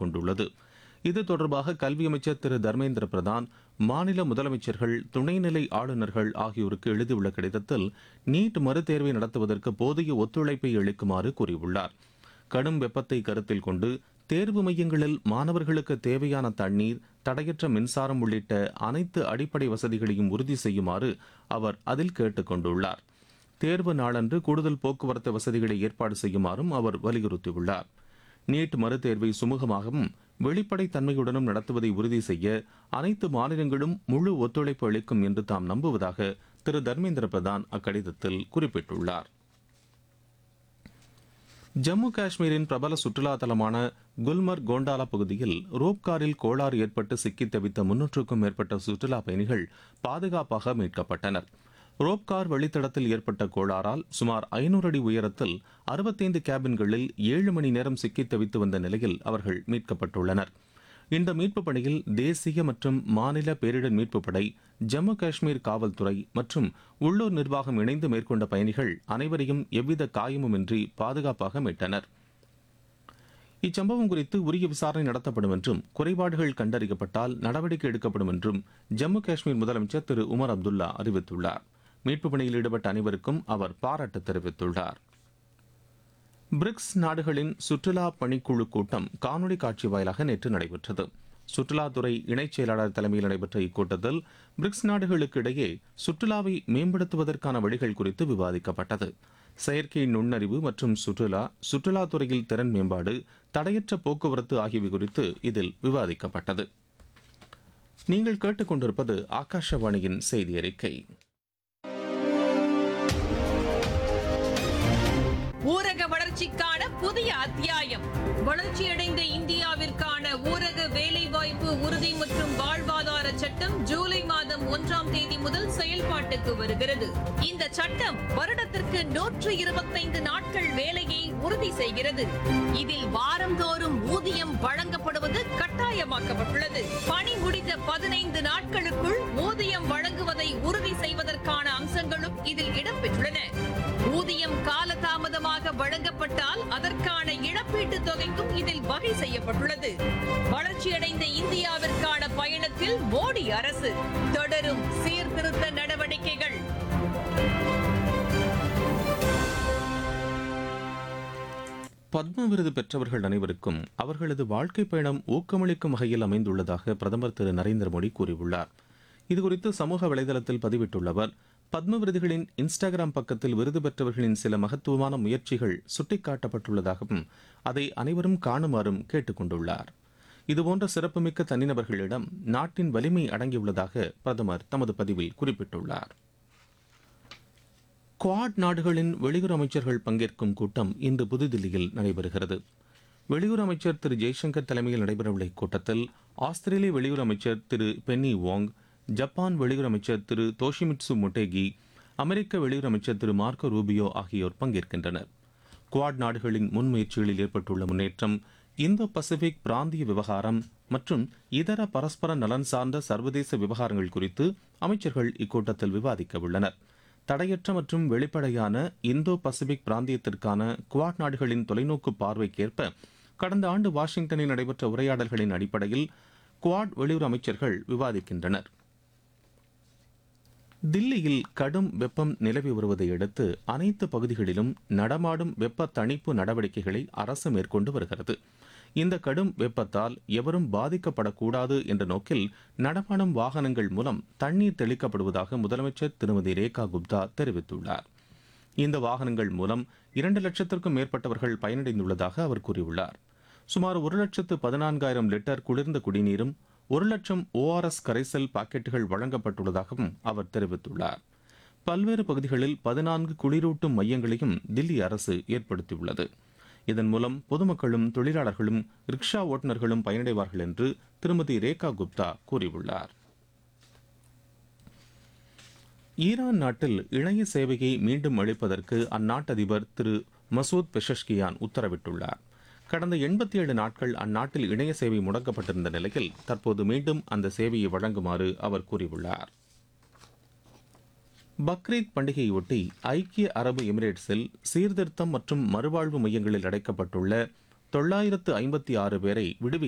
கேட்டுக் கொண்டுள்ளது இது தொடர்பாக கல்வி அமைச்சர் திரு தர்மேந்திர பிரதான் மாநில முதலமைச்சர்கள் துணைநிலை ஆளுநர்கள் ஆகியோருக்கு எழுதியுள்ள கடிதத்தில் நீட் மறுதேர்வை நடத்துவதற்கு போதிய ஒத்துழைப்பை அளிக்குமாறு கூறியுள்ளார் கடும் வெப்பத்தை கருத்தில் கொண்டு தேர்வு மையங்களில் மாணவர்களுக்கு தேவையான தண்ணீர் தடையற்ற மின்சாரம் உள்ளிட்ட அனைத்து அடிப்படை வசதிகளையும் உறுதி செய்யுமாறு அவர் அதில் கேட்டுக் கொண்டுள்ளார் தேர்வு நாளன்று கூடுதல் போக்குவரத்து வசதிகளை ஏற்பாடு செய்யுமாறும் அவர் வலியுறுத்தியுள்ளார் நீட் மறுதேர்வை சுமூகமாகவும் வெளிப்படைத் தன்மையுடனும் நடத்துவதை உறுதி செய்ய அனைத்து மாநிலங்களும் முழு ஒத்துழைப்பு அளிக்கும் என்று தாம் நம்புவதாக திரு தர்மேந்திர பிரதான் அக்கடிதத்தில் குறிப்பிட்டுள்ளார் ஜம்மு காஷ்மீரின் பிரபல சுற்றுலா தலமான குல்மர்க் கோண்டாலா பகுதியில் ரோப் காரில் கோளாறு ஏற்பட்டு சிக்கித் தவித்த முன்னூற்றுக்கும் மேற்பட்ட சுற்றுலா பயணிகள் பாதுகாப்பாக மீட்கப்பட்டனர் ரோப் கார் வழித்தடத்தில் ஏற்பட்ட கோளாறால் சுமார் ஐநூறு அடி உயரத்தில் அறுபத்தைந்து கேபின்களில் ஏழு மணி நேரம் சிக்கித் தவித்து வந்த நிலையில் அவர்கள் மீட்கப்பட்டுள்ளனர் இந்த மீட்புப் பணியில் தேசிய மற்றும் மாநில பேரிடர் மீட்புப் படை ஜம்மு காஷ்மீர் காவல்துறை மற்றும் உள்ளூர் நிர்வாகம் இணைந்து மேற்கொண்ட பயணிகள் அனைவரையும் எவ்வித காயமுமின்றி பாதுகாப்பாக மீட்டனர் இச்சம்பவம் குறித்து உரிய விசாரணை நடத்தப்படும் என்றும் குறைபாடுகள் கண்டறியப்பட்டால் நடவடிக்கை எடுக்கப்படும் என்றும் ஜம்மு காஷ்மீர் முதலமைச்சர் திரு உமர் அப்துல்லா அறிவித்துள்ளார் மீட்புப் பணியில் ஈடுபட்ட அனைவருக்கும் அவர் பாராட்டு தெரிவித்துள்ளார் பிரிக்ஸ் நாடுகளின் சுற்றுலா பணிக்குழு கூட்டம் காணொலி காட்சி வாயிலாக நேற்று நடைபெற்றது சுற்றுலாத்துறை இணைச் செயலாளர் தலைமையில் நடைபெற்ற இக்கூட்டத்தில் பிரிக்ஸ் நாடுகளுக்கு இடையே சுற்றுலாவை மேம்படுத்துவதற்கான வழிகள் குறித்து விவாதிக்கப்பட்டது செயற்கை நுண்ணறிவு மற்றும் சுற்றுலா சுற்றுலாத்துறையில் திறன் மேம்பாடு தடையற்ற போக்குவரத்து ஆகியவை குறித்து இதில் விவாதிக்கப்பட்டது நீங்கள் கேட்டுக்கொண்டிருப்பது ஆகாஷவாணியின் செய்தி அறிக்கை ஊரக வளர்ச்சிக்கான புதிய அத்தியாயம் வளர்ச்சியடைந்த இந்தியாவிற்கான ஊரக வேலைவாய்ப்பு உறுதி மற்றும் வாழ்வாதார சட்டம் ஜூலை மாதம் ஒன்றாம் தேதி முதல் செயல்பாட்டுக்கு வருகிறது இந்த சட்டம் வருடத்திற்கு நூற்று இருபத்தைந்து நாட்கள் வேலையை உறுதி செய்கிறது இதில் வாரந்தோறும் ஊதியம் வழங்கப்படுவது கட்டாயமாக்கப்பட்டுள்ளது பணி முடிந்த பதினைந்து நாட்களுக்குள் ஊதியம் வழங்குவதை உறுதி செய்வதற்கான அம்சங்களும் இதில் இடம்பெற்றுள்ளன ஊதியம் காலதாமதமாக வழங்கப்பட்டால் அதற்கான இழப்பீட்டுத் தொகைக்கும் இதில் வகை செய்யப்பட்டுள்ளது வளர்ச்சியடைந்த இந்தியாவிற்கான பயணத்தில் மோடி அரசு தொடரும் சீர்திருத்த நடவடிக்கைகள் பத்ம விருது பெற்றவர்கள் அனைவருக்கும் அவர்களது வாழ்க்கை பயணம் ஊக்கமளிக்கும் வகையில் அமைந்துள்ளதாக பிரதமர் திரு நரேந்திர மோடி கூறியுள்ளார் இதுகுறித்து சமூக வலைதளத்தில் பதிவிட்டுள்ள அவர் பத்ம விருதுகளின் இன்ஸ்டாகிராம் பக்கத்தில் விருது பெற்றவர்களின் சில மகத்துவமான முயற்சிகள் சுட்டிக்காட்டப்பட்டுள்ளதாகவும் அதை அனைவரும் காணுமாறும் கேட்டுக் கொண்டுள்ளார் இதுபோன்ற சிறப்புமிக்க தனிநபர்களிடம் நாட்டின் வலிமை அடங்கியுள்ளதாக பிரதமர் தமது பதிவில் குறிப்பிட்டுள்ளார் குவாட் நாடுகளின் வெளியுறவு அமைச்சர்கள் பங்கேற்கும் கூட்டம் இன்று புதுதில்லியில் நடைபெறுகிறது வெளியுறவு அமைச்சர் திரு ஜெய்சங்கர் தலைமையில் நடைபெறவுள்ள இக்கூட்டத்தில் ஆஸ்திரேலிய வெளியுறவு அமைச்சர் திரு பென்னி வாங் ஜப்பான் வெளியுறவு அமைச்சர் திரு தோஷிமிட்சு மொட்டேகி அமெரிக்க வெளியுறவு அமைச்சர் திரு மார்க்கோ ரூபியோ ஆகியோர் பங்கேற்கின்றனர் குவாட் நாடுகளின் முன்முயற்சிகளில் ஏற்பட்டுள்ள முன்னேற்றம் இந்தோ பசிபிக் பிராந்திய விவகாரம் மற்றும் இதர பரஸ்பர நலன் சார்ந்த சர்வதேச விவகாரங்கள் குறித்து அமைச்சர்கள் இக்கூட்டத்தில் விவாதிக்க உள்ளனர் தடையற்ற மற்றும் வெளிப்படையான இந்தோ பசிபிக் பிராந்தியத்திற்கான குவாட் நாடுகளின் தொலைநோக்கு பார்வைக்கேற்ப கடந்த ஆண்டு வாஷிங்டனில் நடைபெற்ற உரையாடல்களின் அடிப்படையில் குவாட் வெளியுறவு அமைச்சர்கள் விவாதிக்கின்றனர் தில்லியில் கடும் வெப்பம் நிலவி வருவதை அடுத்து அனைத்து பகுதிகளிலும் நடமாடும் வெப்ப தணிப்பு நடவடிக்கைகளை அரசு மேற்கொண்டு வருகிறது இந்த கடும் வெப்பத்தால் எவரும் பாதிக்கப்படக்கூடாது என்ற நோக்கில் நடமாடும் வாகனங்கள் மூலம் தண்ணீர் தெளிக்கப்படுவதாக முதலமைச்சர் திருமதி ரேகா குப்தா தெரிவித்துள்ளார் இந்த வாகனங்கள் மூலம் இரண்டு லட்சத்திற்கும் மேற்பட்டவர்கள் பயனடைந்துள்ளதாக அவர் கூறியுள்ளார் சுமார் ஒரு லட்சத்து பதினான்காயிரம் லிட்டர் குளிர்ந்த குடிநீரும் ஒரு லட்சம் ஓஆர்எஸ் கரைசல் பாக்கெட்டுகள் வழங்கப்பட்டுள்ளதாகவும் அவர் தெரிவித்துள்ளார் பல்வேறு பகுதிகளில் பதினான்கு குளிரூட்டும் மையங்களையும் தில்லி அரசு ஏற்படுத்தியுள்ளது இதன் மூலம் பொதுமக்களும் தொழிலாளர்களும் ரிக்ஷா ஓட்டுநர்களும் பயனடைவார்கள் என்று திருமதி ரேகா குப்தா கூறியுள்ளார் ஈரான் நாட்டில் இணைய சேவையை மீண்டும் அளிப்பதற்கு அந்நாட்டு அதிபர் திரு மசூத் பெஷஷ்கியான் உத்தரவிட்டுள்ளார் கடந்த எண்பத்தி ஏழு நாட்கள் அந்நாட்டில் இணைய சேவை முடக்கப்பட்டிருந்த நிலையில் தற்போது மீண்டும் அந்த சேவையை வழங்குமாறு அவர் கூறியுள்ளார் பக்ரீத் பண்டிகையொட்டி ஐக்கிய அரபு எமிரேட்ஸில் சீர்திருத்தம் மற்றும் மறுவாழ்வு மையங்களில் அடைக்கப்பட்டுள்ள தொள்ளாயிரத்து ஐம்பத்தி ஆறு பேரை விடுவிக்க